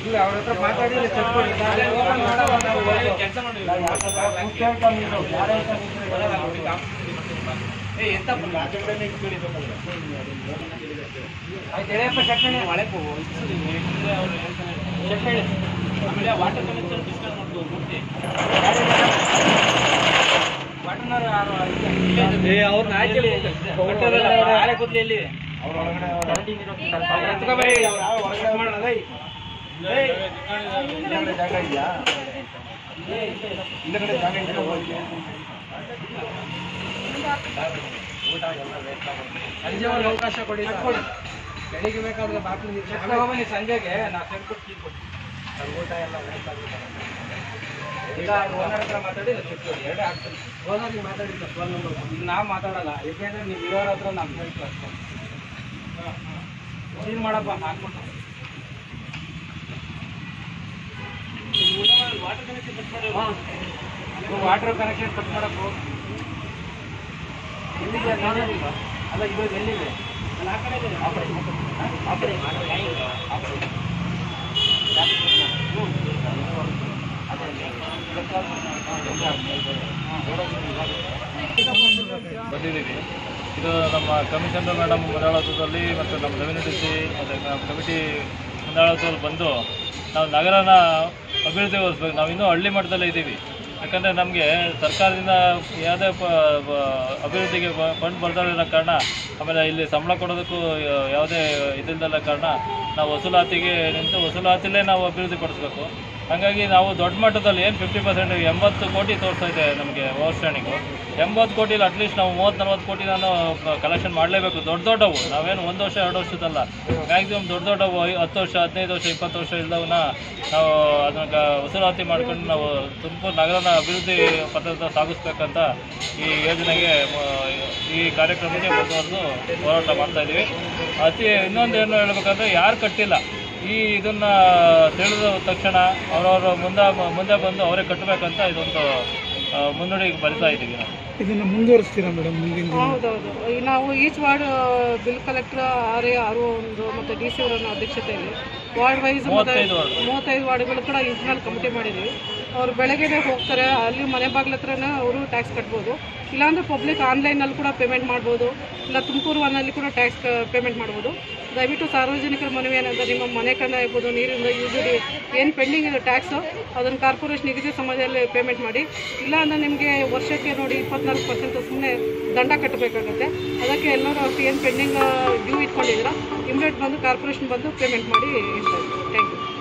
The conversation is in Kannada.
ಇಲ್ಲ ಅವ್ರ ಹತ್ರ ಮಾತಾಡಿ ಇಲ್ಲಿ ಚೆಕ್ ಕೊಡಿ ನಾಳೆ open ಮಾಡಲ್ಲ ನಾವು ಕೆಲಸ ಮಾಡಿ ಆಯ್ತು ಎಳೆಯಪ್ಪ ಚಕ್ಕಣೆ ಒಳಗೆ ಹೋಗು ಚಕ್ಕಣೆ ಆಮೇಲೆ ವಾಟರ್ ಕನೆಕ್ಷನ್ ಡಿಸ್ಕಸ್ ಮಾಡ್ಬೋದು ಮೂರ್ತಿ ವಾಟರ್ನರ್ ಯಾರು ಅವ್ರನ್ನ ಹಾಕಿ ಯಾರೇ ಕೂತ್ಲಿ ಇಲ್ಲಿ ಎತ್ಕೊಬೇಡಿ ಚೆಕ್ ಮಾಡೋಣ ಏಯ್. ಏಯ್. ಜಾಗ ಇದೆಯಾ ಹಿಂದಗಡೆ ಜಾಗ ಇದೆಯಾ ಹೋಗಿ ಸಂಜೆವರೆಗೆ ಅವಕಾಶ ಕೊಡಿ ಕೊಡಿ ಬೆಳಿಗ್ಗೆ ಬೇಕಾದ್ರೆ ಬಾಕಿ ಬನ್ನಿ ಸಂಜೆಗೆ ನಾ ಕೊಟ್ಟು ಕೀ ಕೊಡ್ತೀನಿ ಊಟ ಎಲ್ಲ waste ಆಗುತ್ತೆ. ಇಲ್ಲ ಓನರ್ ಹತ್ರ ಮಾತಾಡಿ ಇಲ್ಲ ಚೆಕ್ ಕೊಡಿ ಎರಡೇ ಆಗ್ತದೆ ಓನರ್ಗೆ ಮಾತಾಡಿ ಸರ್ ಫೋನ್ ನಂಬರ್ ಈಗ ನಾವು ಮಾತಾಡಲ್ಲ ಯಾಕೆಂದ್ರೆ ನೀವು ಇರೋರ ಹತ್ರ ನಮ್ಮ ಹೇಳ್ತೀವಿ ಅಷ್ಟೇ ಸೀಲ್ ಮಾಡಪ್ಪ ಹಾಕ್ಬಿಟ್ಟು ವಾಟರ್ ಕನೆಕ್ಷನ್ ಕಟ್ ಮಾಡಕ್ಕೆ ಹೋಗಿ ಎಲ್ಲಿದೆ ನೋಡೋದಿಲ್ಲ ಅಲ್ಲ ಇದು ಎಲ್ಲಿದೆ ಅಲ್ಲ ಆ ಕಡೆ ಇದೆ. ಆ ಕಡೆ ಇದೆ. ಆ ಕಡೆ ಇದೆ. ಆ ಕಡೆ ಇದೆ. ಹ್ಮ್. ಅದೇ ಬಂದಿದ್ದೀವಿ ಇದು ನಮ್ಮ ಕಮಿಷನರ್ ಮೇಡಮ್ ಮುಂದಾಳತ್ವದಲ್ಲಿ ಮತ್ತು ನಮ್ಮ ರೆವಿನ್ಯೂ ಡಿ ಸಿ ಮತ್ತು ನಮ್ಮ ಕಮಿಟಿ ಮುಂದಾಳತ್ವದಲ್ಲಿ ಬಂದು ನಾವು ನಗರನ ಅಭಿವೃದ್ಧಿಗೊಳಿಸ್ಬೇಕು ನಾವು ಇನ್ನೂ ಹಳ್ಳಿ ಮಟ್ಟದಲ್ಲೇ ಇದ್ದೀವಿ ಯಾಕಂದರೆ ನಮಗೆ ಸರ್ಕಾರದಿಂದ ಯಾವುದೇ ಪ ಪ- ಅಭಿವೃದ್ಧಿಗೆ ಫಂಡ್ ಬರ್ತಾ ಇರೋ ಕಾರಣ ಆಮೇಲೆ ಇಲ್ಲಿ ಸಂಬಳ ಕೊಡೋದಕ್ಕೂ ಯಾವುದೇ ಇದಿಲ್ದಲ್ಲ ಕಾರಣ ನಾವು ವಸೂಲಾತಿಗೆ ನಿಂತು ವಸೂಲಾತಿಲೇ ನಾವು ಅಭಿವೃದ್ಧಿ ಪಡಿಸ್ಬೇಕು ಹಾಗಾಗಿ ನಾವು ದೊಡ್ಡ ಮಟ್ಟದಲ್ಲಿ ಏನು ಫಿಫ್ಟಿ ಪರ್ಸೆಂಟ್ ಎಂಬತ್ತು ಕೋಟಿ ತೋರಿಸ್ತಾ ಇದೆ ನಮಗೆ ಓವರ್ಸ್ಟ್ಯಾಂಡಿಂಗು ಎಂಬತ್ತು ಕೋಟಿಲಿ ಅಟ್ಲೀಸ್ಟ್ ನಾವು ಮೂವತ್ತು ನಲ್ವತ್ತು ಕೋಟಿ ನಾನು ಕಲೆಕ್ಷನ್ ಮಾಡಲೇಬೇಕು ದೊಡ್ಡ ದೊಡ್ಡವು ನಾವೇನು ಒಂದು ವರ್ಷ ಎರಡು ವರ್ಷದಲ್ಲ ಮ್ಯಾಕ್ಸಿಮಮ್ ದೊಡ್ಡ ದೊಡ್ಡವು ಐ- ಹತ್ತು ವರ್ಷ ಹದಿನೈದು ವರ್ಷ ಇಪ್ಪತ್ತು ವರ್ಷ ಇಲ್ದವನ್ನ ನಾವು ಅದನ್ನ ಕ- ವಸೂಲಾತಿ ಮಾಡ್ಕೊಂಡು ನಾವು ತುಮಕೂರು ನಗರನ ಅಭಿವೃದ್ಧಿ ಪಥದ ಸಾಗಿಸ್ಬೇಕಂತ ಈ ಯೋಜನೆಗೆ ಮ- ಈ ಕಾರ್ಯಕ್ರಮಕ್ಕೆ ಮುಂದುವರೆದು ಹೋರಾಟ ಮಾಡ್ತಾ ಇದ್ದೀವಿ ಅತಿ ಇನ್ನೊಂದು ಏನು ಹೇಳ್ಬೇಕಂದ್ರೆ ಯಾರು ಕಟ್ಟಿಲ್ಲ ಈ ಇದನ್ನ ತಿಳಿದ ತಕ್ಷಣ ಅವರವರು ಮುಂದೆ ಮುಂದೆ ಬಂದು ಅವರೇ ಕಟ್ಟಬೇಕಂತ ಇದೊಂದು ಆ, ಮುನ್ನುಡಿ ಬರಿತಾ ಇದ್ದೀವಿ ನಾವು ಇದನ್ನು ಮುಂದುವರಿಸ್ತೀರಾ ಮೇಡಮ್ ಮುಂದಿನ ದಿನ ಹೌದೌದು ಈ ನಾವು each ward bill collector R A R ಒಂದು ಮತ್ತು ಡಿ ಸಿ ಅವರ ಅಧ್ಯಕ್ಷತೆಯಲ್ಲಿ ವಾರ್ಡ್ ವೈಸ್ ಮೂವತ್ತೈದು ವಾರ್ಡ್. ಮೂವತ್ತೈದು ವಾರ್ಡ್ಗಳು ಕೂಡ ಇಂಟರ್ನಲ್ ಕಮಿಟಿ ಮಾಡಿದ್ದೀವಿ ಅವ್ರು ಬೆಳಗ್ಗೆನೇ ಹೋಗ್ತಾರೆ ಅಲ್ಲಿ ಮನೆ ಬಾಗಿಲ ಹತ್ರನೇ ಅವರು ಟ್ಯಾಕ್ಸ್ ಕಟ್ಬೋದು ಇಲ್ಲಾಂದ್ರೆ ಪಬ್ಲಿಕ್ ಆನ್ಲೈನಲ್ಲಿ ಕೂಡ ಪೇಮೆಂಟ್ ಮಾಡ್ಬೋದು ಇಲ್ಲ ತುಮಕೂರು ಒನ್ನಲ್ಲಿ ಕೂಡ ಟ್ಯಾಕ್ಸ್ ಪೇಮೆಂಟ್ ಮಾಡ್ಬೋದು ದಯವಿಟ್ಟು ಸಾರ್ವಜನಿಕರ ಮನವಿ ಏನಂದ್ರೆ ನಿಮ್ಮ ಮನೆ ಕನ್ನ ಇರ್ಬೋದು ನೀರಿಂದ ಯೂಸಿಡಿ ಏನು ಪೆಂಡಿಂಗ್ ಇದೆ ಟ್ಯಾಕ್ಸು ಅದನ್ನು ಕಾರ್ಪೊರೇಷನ್ ನಿಗದಿ ಸಮಾಜದಲ್ಲಿ ಪೇಮೆಂಟ್ ಮಾಡಿ ಇಲ್ಲ ಅಂದ್ರೆ ನಿಮಗೆ ವರ್ಷಕ್ಕೆ ನೋಡಿ ಇಪ್ಪತ್ನಾಲ್ಕು ಪರ್ಸೆಂಟ್ ಸುಮ್ಮನೆ ದಂಡ ಕಟ್ಟಬೇಕಾಗುತ್ತೆ ಅದಕ್ಕೆ ಎಲ್ಲರೂ ಏನು ಪೆಂಡಿಂಗ್ ಡ್ಯೂ ಇಟ್ಕೊಂಡಿದ್ದೀರಾ ಇಮ್ಮಿಡಿಯೇಟ್ ಬಂದು ಕಾರ್ಪೊರೇಷನ್ ಬಂದು ಪೇಮೆಂಟ್ ಮಾಡಿ ಇರ್ತಾರೆ ಥ್ಯಾಂಕ್ ಯು